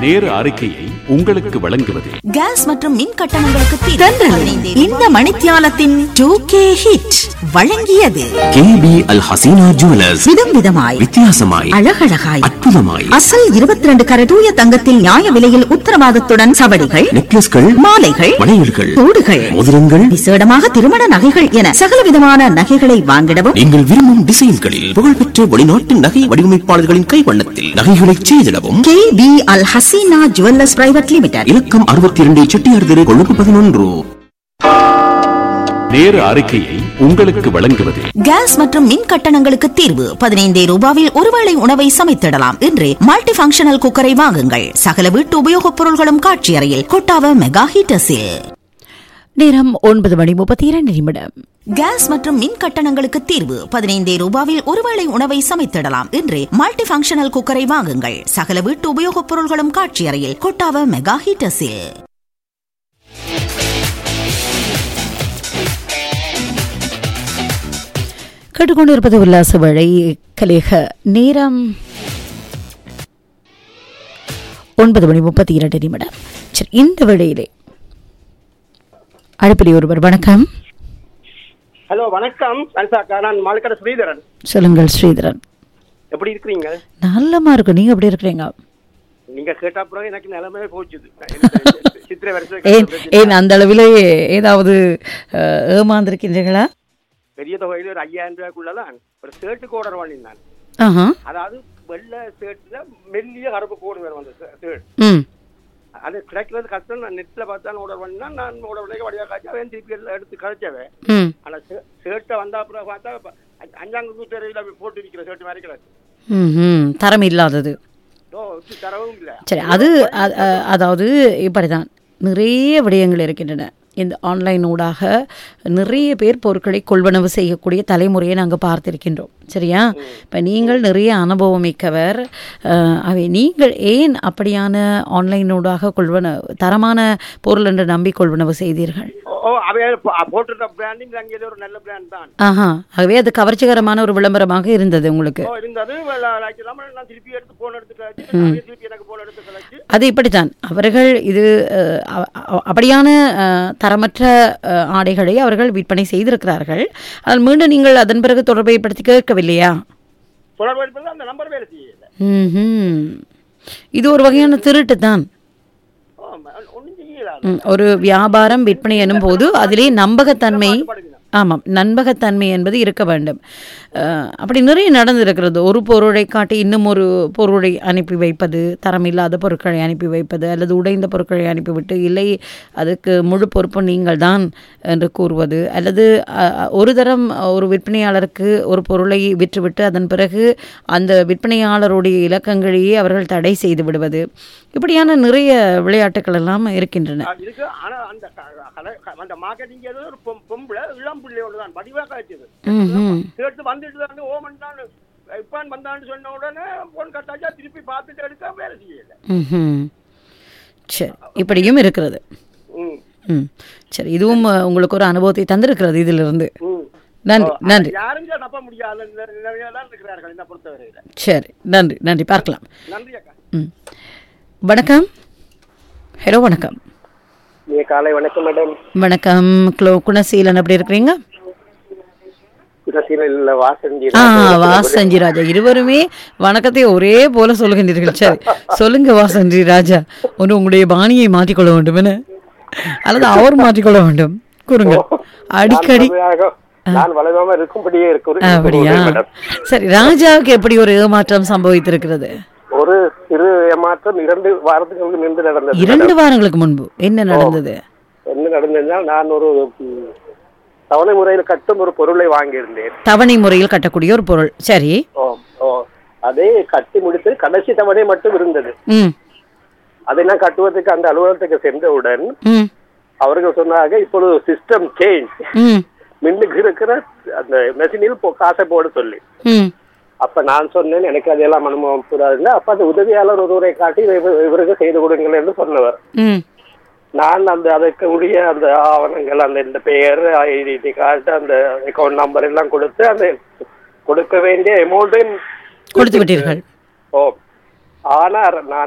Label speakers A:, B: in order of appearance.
A: நேர அறிக்கையை உங்களுக்கு வழங்குவது
B: கேஸ் மற்றும் மின் கட்டணங்களுக்கு தீர்வு.
C: தென்றல்
B: பதினைந்து
C: இந்த மணித்தியாலத்தின் டூ கே ஹிட் வழங்கியது
D: கேபி அல் ஹசீனா ஜுவலர்ஸ்
C: விதம் விதமாய்
D: வித்தியாசமாய்
C: அழகழகாய்
D: அற்புதமாய்
C: அசல் இருபத்தி ரெண்டு கர தூய தங்கத்தில் நியாய விலையில் உத்தரவாதத்துடன் சவடிகள்
D: நெக்லஸ்கள்
C: மாலைகள்
D: வளையல்கள்
C: தோடுகள்
D: மோதிரங்கள்
C: விசேடமாக திருமண நகைகள் என சகல விதமான நகைகளை வாங்கிடவும்
D: நீங்கள் விரும்பும் டிசைன்களில் புகழ்பெற்ற வெளிநாட்டு நகை வடிவமைப்பாளர்களின் கைவண்ணத்தில் நகைகளை செய்திடவும்
C: K P Al Haseena jewellers private limited
D: இலக்கம் அறுபத்தி இரண்டு செட்டியார் தெரு கொழுப்பு பதினொன்று
A: நேர அறிக்கையை உங்களுக்கு வழங்குவது
B: கேஸ் மற்றும் மின் கட்டணங்களுக்கு தீர்வு பதினைந்தே ரூபாவில் ஒருவேளை உணவை சமைத்திடலாம் என்று மல்டி ஃபங்க்ஷனல் குக்கரை வாங்குங்கள் சகல வீட்டு உபயோகப் பொருள்களும் காட்சி அறையில் கொட்டாவ மெகா ஹீட்டர்ஸில்
E: நேரம் ஒன்பது மணி முப்பத்தி இரண்டு நிமிடம்
B: கேஸ் மற்றும் மின் கட்டணங்களுக்கு தீர்வு பதினைந்தே ரூபாவில் ஒருவேளை உணவை சமைத்திடலாம் என்று மல்டி ஃபங்க்ஷனல் குக்கரை வாங்குங்கள் சகல வீட்டு உபயோகப் பொருள்களும் காட்சி அறையில் கொட்டாவ மெகா ஹீட்டர்ஸில்
E: கேட்டுக்கொண்டிருப்பது உல்லாச வழி கலேக நேரம் ஒன்பது மணி முப்பத்தி இரண்டு நிமிடம் சரி இந்த வேளையிலே அழைப்பிலே ஒருவர் வணக்கம்
F: ஹலோ வணக்கம் அன்சாக்கா நான் மாலுக்கட ஸ்ரீதரன்
E: சொல்லுங்கள் ஸ்ரீதரன்
F: எப்படி இருக்கிறீங்க
E: நல்லமா இருக்கு நீங்க எப்படி இருக்கிறீங்க
F: நீங்க கேட்ட அப்புறம் எனக்கு நிலைமை போச்சுது சித்திரை
E: ஏன்
F: வருஷம்
E: ஏன் அந்த அளவிலே ஏதாவது அஹ், ஏமாந்திருக்கின்றீர்களா
F: பெரிய தொகையில் ஒரு ஐயாயிரம் ரூபாய்க்குள்ளதான் ஒரு ஷர்ட்டுக்கு ஆர்டர் பண்ணியிருந்தேன்
E: ஆஹா
F: அதாவது வெள்ளை ஷர்ட்ல மெல்லிய கருப்பு கோடு வேணும் அந்த ஷர்ட்
E: ம்
F: அது கிடைக்கிறது கஷ்டம் நான் நெட்டில் பார்த்து ஆர்டர் பண்ணினா நான் ஆர்டர் பண்ணி வடிவா காய்ச்சி அவன் திருப்பி எல்லாம் எடுத்து கழிச்சவன்
E: ம்
F: ஆனால் ஷர்ட்டை வந்த அப்புறம் பார்த்தா இப்ப அஞ்ச- அஞ்சாங்க தெருவில் போட்டு இருக்கிற ஷர்ட் மாதிரி கிடக்கு
E: ம் ம் தரம் இல்லாதது
F: ஓ இது தரவும் இல்லை
E: சரி அது அ- அ- அதாவது இப்படிதான் நிறைய விடயங்கள் இருக்கின்றன இந்த ஆன்லைன் ஊடாக நிறைய பேர் பொருட்களை கொள்வனவு செய்யக்கூடிய தலைமுறையை நாங்கள் பார்த்திருக்கின்றோம் சரியா இப்போ நீங்கள் நிறைய அனுபவம் மிக்கவர் அஹ், அவை நீங்கள் ஏன் அப்படியான ஆன்லைன் ஊடாக கொள்வனவு தரமான பொருள் என்று நம்பி கொள்வனவு செய்தீர்கள்
F: ஓ ஓ, அவன் போ- போட்டிருந்த பிராண்டிங் அங்கே ஒரு நல்ல பிராண்ட் தான்
E: ஆஹா ஆகவே அது கவர்ச்சிகரமான ஒரு விளம்பரமாக இருந்தது உங்களுக்கு
F: ஓ இருந்தது வெள்ள- like இல்லாம நான் திருப்பி எடுத்து போன் எடுத்து கழிச்சு அவன் திருப்பி எனக்கு போன் எடுத்து கழிச்சு
E: அது இப்படித்தான் அவர்கள் இது அஹ், அ- அ- அப்படியான அஹ், தரமற்ற அஹ், ஆடைகளை அவர்கள் விற்பனை செய்திருக்கிறார்கள் ஆனால் மீண்டும் நீங்கள் அதன் பிறகு தொடர்பை படுத்தி கேட்கவில்லையா
F: தொடர்பு எடுப்பது அந்த நம்பர் வேலை செய்யல
E: ம்ஹும். இது ஒரு வகையான திருட்டு தான்
F: ஓ, ஒண்ணும் செய்யல
E: ம், ஒரு வியாபாரம் விற்பனை எனும் போது அதிலே நம்பகத்தன்மை ஆமாம் நம்பகத்தன்மை என்பது இருக்க வேண்டும் அஹ், அப்படி நிறைய நடந்திருக்கிறது ஒரு பொருளை காட்டி இன்னும் ஒரு பொருளை அனுப்பி வைப்பது தரமில்லாத பொருட்களை அனுப்பி வைப்பது அல்லது உடைந்த பொருட்களை அனுப்பிவிட்டு இல்லை அதுக்கு முழு பொறுப்பு நீங்கள் தான் என்று கூறுவது அல்லது அஹ், ஒரு தரம் ஒரு விற்பனையாளருக்கு ஒரு பொருளை விற்றுவிட்டு அதன் பிறகு அந்த விற்பனையாளருடைய இலக்கங்களையே அவர்கள் தடை செய்து விடுவது இப்படியான நிறைய விளையாட்டுகள் எல்லாம் இருக்கின்றன
F: அது இருக்கு ஆனா அந்த க- கலை- க- அந்த மார்க்கெட்டிங் ஏதோ ஒரு பொம்- பொம்பளை இளம் பிள்ளையோட தான் வடிவா காய்ச்சது
E: ம்ஹும்.
F: சேர்த்து வந்துட்டு வந்து ஓமன் தான் இப்பான் வந்தான்னு சொன்ன உடனே போன் கட்டாச்சா திருப்பி பார்த்துட்டு எடுக்க வேலை செய்யல
E: ம்ஹும். சரி இப்படியும் இருக்கிறது
F: ம்
E: ம் சரி இதுவும் அஹ், உங்களுக்கு ஒரு அனுபவத்தை தந்திருக்கிறது இதிலிருந்து
F: ம்
E: நன்றி நன்றி
F: யாரும் நம்ப முடியாத நிலைமையில தான் இருக்கிறார்கள் என்ன பொறுத்தவரையில
E: சரி நன்றி நன்றி பார்க்கலாம்
F: நன்றி அக்கா
E: ம் வணக்கம் ஹலோ வணக்கம்
F: நீ காலை வணக்கம் மேடம்
E: வணக்கம் குலோ குணசீலன் எப்படி இருக்கிறீங்க
F: இல்ல வாசந்தி
E: ஆ வாசஞ்சி ராஜா இருவருமே வணக்கத்தை ஒரே போல சொல்லுகின்றீர்கள் சரி சொல்லுங்க வாசஞ்சி ராஜா ஒன்று உங்களுடைய பாணியை மாற்றிக்கொள்ள வேண்டும் என அல்லது அவர் மாற்றிக்கொள்ள வேண்டும் கூறுங்க அடிக்கடி
F: நான் வளராம இருக்கும்படியே இருக்கு
E: அப்படியா சரி ராஜாவுக்கு எப்படி ஒரு ஏமாற்றம் சம்பவித்திருக்கிறது
F: ஒரு சிறு ஏமாற்றம் இரண்டு வாரத்துக்கு நின்று நடந்தது
E: இரண்டு வாரங்களுக்கு முன்பு என்ன நடந்தது
F: என்ன நடந்ததுன்னா நான் ஒரு ம், தவணை முறையில் கட்டும் ஒரு பொருளை வாங்கியிருந்தேன்
E: தவணை முறையில் கட்டக்கூடிய ஒரு பொருள் சரி
F: ஓ ஓ அதே கட்டி முடித்து கடைசி தவணை மட்டும் இருந்தது
E: ம்
F: அதை நான் கட்டுவதற்கு அந்த அலுவலகத்துக்கு சென்றவுடன்
E: ம்
F: அவர்கள் சொன்னாங்க இப்பொழுது சிஸ்டம் சேஞ்ச்
E: ம்
F: மின்னுக்கு இருக்கிற அந்த மெஷினில் போ- காசை போட சொல்லி
E: ம்
F: அப்ப நான் சொன்னேன் எனக்கு அதெல்லாம் அனுபவம் கூடாதுன்னு அப்ப அந்த உதவியாளர் ஒருவரை காட்டி இவ- இவருக்கு செய்து கொடுங்கள் என்று சொன்னவர்
E: ம்
F: நான் அந்த அதற்கு உரிய அந்த ஆவணங்கள் அந்த இந்த பெயர் ஐடென்டி கார்டு அந்த அக்கௌண்ட் நம்பர் எல்லாம் கொடுத்து அந்த கொடுக்க வேண்டிய அமௌண்ட்டையும்
E: கொடுத்து விட்டீர்கள்
F: ஓ ஆனா நான்